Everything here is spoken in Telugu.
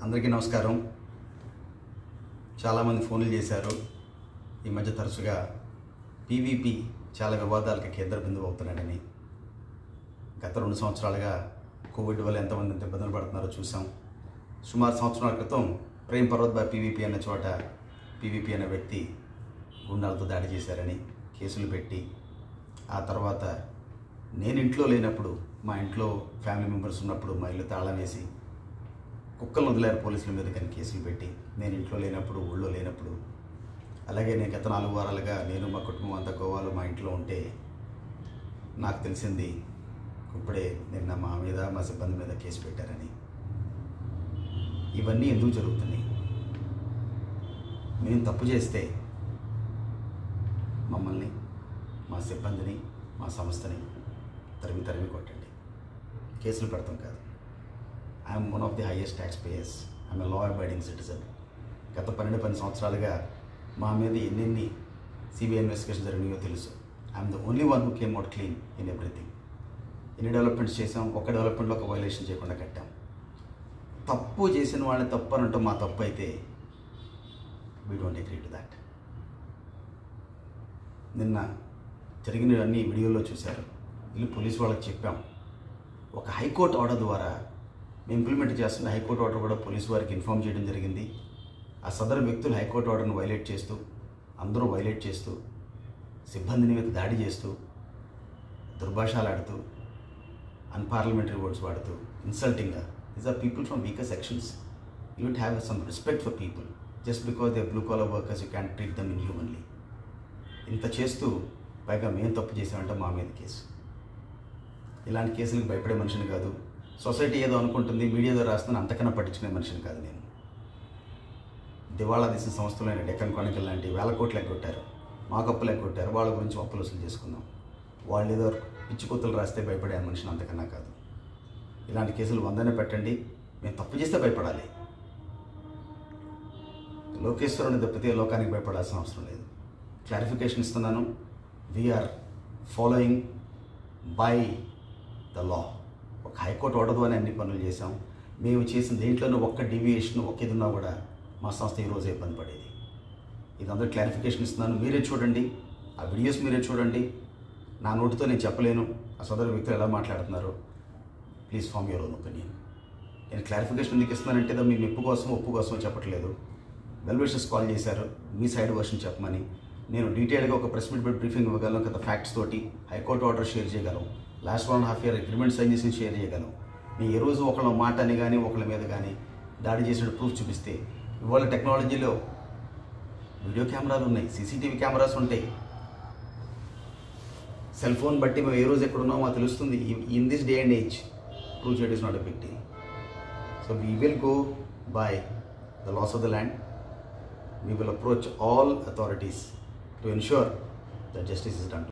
అందరికీ నమస్కారం చాలామంది ఫోన్లు చేశారు ఈ మధ్య తరచుగా పీవీపీ చాలా వివాదాలకి కేంద్ర బిందువు అవుతున్నాడని గత రెండు సంవత్సరాలుగా కోవిడ్ వల్ల ఎంతమంది ఎంత ఇబ్బందులు పడుతున్నారో చూసాం సుమారు సంవత్సరాల క్రితం ప్రేమ్ పర్వత్ బై పీవీపీ అన్న చోట పీవీపీ అనే వ్యక్తి గుండాలతో దాడి చేశారని కేసులు పెట్టి ఆ తర్వాత నేను ఇంట్లో లేనప్పుడు మా ఇంట్లో ఫ్యామిలీ మెంబర్స్ ఉన్నప్పుడు మా ఇల్లు తాళం వేసి కుక్కలను వదిలేరు పోలీసుల మీద కానీ కేసులు పెట్టి నేను ఇంట్లో లేనప్పుడు ఊళ్ళో లేనప్పుడు అలాగే నేను గత నాలుగు వారాలుగా నేను మా కుటుంబం అంతా గోవాలో మా ఇంట్లో ఉంటే నాకు తెలిసింది ఇప్పుడే నిన్న మా మీద మా సిబ్బంది మీద కేసు పెట్టారని ఇవన్నీ ఎందుకు జరుగుతున్నాయి మేము తప్పు చేస్తే మమ్మల్ని మా సిబ్బందిని మా సంస్థని తరిమి తరిమి కొట్టండి కేసులు పెడతాం కాదు I'm one of the highest tax payers I'm a law abiding citizen గత పన్నెండు పది సంవత్సరాలుగా మా మీద ఎన్నెన్ని సిబిఐ ఇన్వెస్టిగేషన్ జరిగినాయో తెలుసు I'm the only one who came out clean in everything ఎన్ని డెవలప్మెంట్స్ చేసాం ఒక డెవలప్మెంట్లో ఒక వైలేషన్ చేయకుండా కట్టాం తప్పు చేసిన వాళ్ళని తప్పు అని అంటాం మా తప్పు అయితే we don't agree to that నిన్న జరిగినవన్నీ వీడియోలో చూశారు వీళ్ళు పోలీసు వాళ్ళకి చెప్పాం ఒక హైకోర్టు ఆర్డర్ ద్వారా మేము ఇంప్లిమెంట్ చేస్తున్న హైకోర్టు ఆర్డర్ కూడా పోలీసు వారికి ఇన్ఫామ్ చేయడం జరిగింది ఆ సదరు వ్యక్తులు హైకోర్టు ఆర్డర్ను వైలేట్ చేస్తూ అందరూ వైలేట్ చేస్తూ సిబ్బందిని మీద దాడి చేస్తూ దుర్భాషాలు ఆడుతూ అన్పార్లమెంటరీ వర్డ్స్ వాడుతూ ఇన్సల్టింగ్గా these are people from weaker sections you with have some respect for people just because they blue collar workers you can treat them in humanly ఇంత చేస్తూ పైగా మేము తప్పు చేసామంటే మా మీద కేసు ఇలాంటి కేసులకు భయపడే మనిషిని కాదు సొసైటీ ఏదో అనుకుంటుంది మీడియా ద్వారా రాస్తున్న అంతకన్నా పట్టించుకునే మనిషిని కాదు నేను దివాళా తీసిన సంస్థలైన డెక్కన్ కానికల్ లాంటి వేల కోట్లు ఎగ్గొట్టారు మా కప్పులు ఎగ్గొట్టారు వాళ్ళ గురించి అప్పులు వసూలు చేసుకుందాం వాళ్ళు ఏదో పిచ్చి కూతులు రాస్తే భయపడే మనిషిని అంతకన్నా కాదు ఇలాంటి కేసులు వందనే పెట్టండి మేము తప్పు చేస్తే భయపడాలి లోకేశ్వరుని తప్పితే లోకానికి భయపడాల్సిన అవసరం లేదు క్లారిఫికేషన్ ఇస్తున్నాను we are following by the law ఒక హైకోర్టు ఆర్డర్ అని అన్ని పనులు చేసాం మేము చేసిన దేంట్లోనూ ఒక్క డీవియేషన్ ఒక్క ఇది ఉన్నా కూడా మా సంస్థ ఈరోజు ఇబ్బంది పడేది ఇది అందరూ క్లారిఫికేషన్ ఇస్తున్నాను మీరే చూడండి ఆ వీడియోస్ మీరే చూడండి నా నోటితో నేను చెప్పలేను ఆ సోదర వ్యక్తులు ఎలా మాట్లాడుతున్నారు please form your own opinion నేను క్లారిఫికేషన్ ఎందుకు ఇస్తున్నానంటే ఏదో మీ మెప్పు కోసం ఒప్పు కోసం చెప్పట్లేదు వెల్ విషెస్ కాల్ చేశారు మీ సైడ్ వర్షన్ చెప్పమని నేను డీటెయిల్గా ఒక ప్రెస్ మీట్ బ్రీఫింగ్ ఇవ్వగలను కదా ఫ్యాక్ట్స్ తోటి హైకోర్టు ఆర్డర్ షేర్ చేయగలం last one half year agreement sign చేసి షేర్ చేయగలం మీ ఏ రోజు ఒకళ్ళ మాట అని కానీ ఒకళ్ళ మీద కానీ దాడి చేసిన ప్రూఫ్ చూపిస్తే ఇవాళ టెక్నాలజీలో వీడియో కెమెరాలు ఉన్నాయి సీసీటీవీ కెమెరాస్ ఉంటాయి సెల్ ఫోన్ బట్టి మేము ఏ రోజు ఎక్కడ ఉన్నామో మాకు తెలుస్తుంది in this day and age prove చేయడం is not a big deal so we will go by the laws of the land we will approach all authorities to ensure that justice is done.